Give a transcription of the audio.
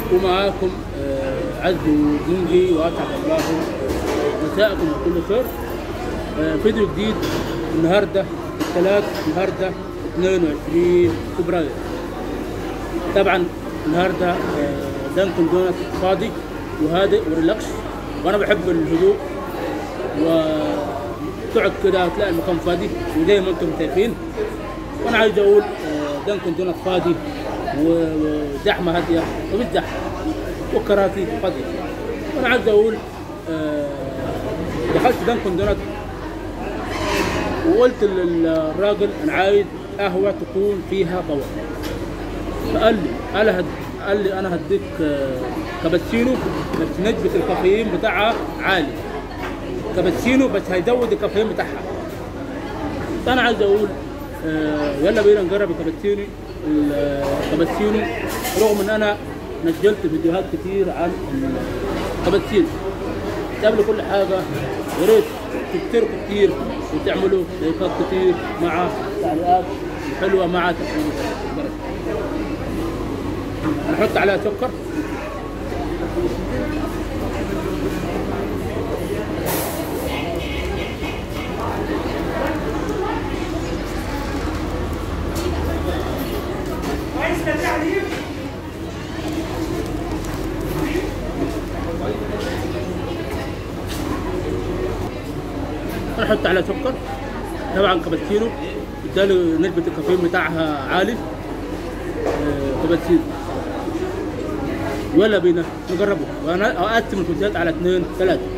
ومعاكم آه، عز ومنجي واسعد الله مساءكم بكل خير آه، فيديو جديد النهارده الثلاث النهارده 22 فبراير طبعا النهارده آه، دانكن دونت فاضي وهادئ وريلاكس وانا بحب الهدوء وتقعد كده تلاقي المكان فاضي وزي ما انتم شايفين وانا عايز اقول آه، دانكن دونت فاضي و- وزحمه هاديه ومش زحمه وكراسي فاضيه وانا عايز اقول آه، دخلت دانكن دونت وقلت للراجل انا عايز قهوه تكون فيها باور فقال لي انا هد... قال لي انا هديك آه، كابتشينو بس نسبه الكافيين بتاعها عالي كابتشينو بس هيزود الكافيين بتاعها فانا عايز اقول آه، يلا بينا نجرب الكابتشينو الكابتشينو رغم ان انا نزلت فيديوهات كتير عن الكابتشينو قبل كل حاجه يا ريت تشتركوا كتير وتعملوا لايكات كتير مع تعليقات حلوه مع تقييمات نحط عليها سكر نحط عليها سكر طبعا كابتشينو بالتالي نسبة الكافيين بتاعها عالي آه، كابتشينو ولا بينا نجربه وانا اقسم الكوتشات على اثنين ثلاثة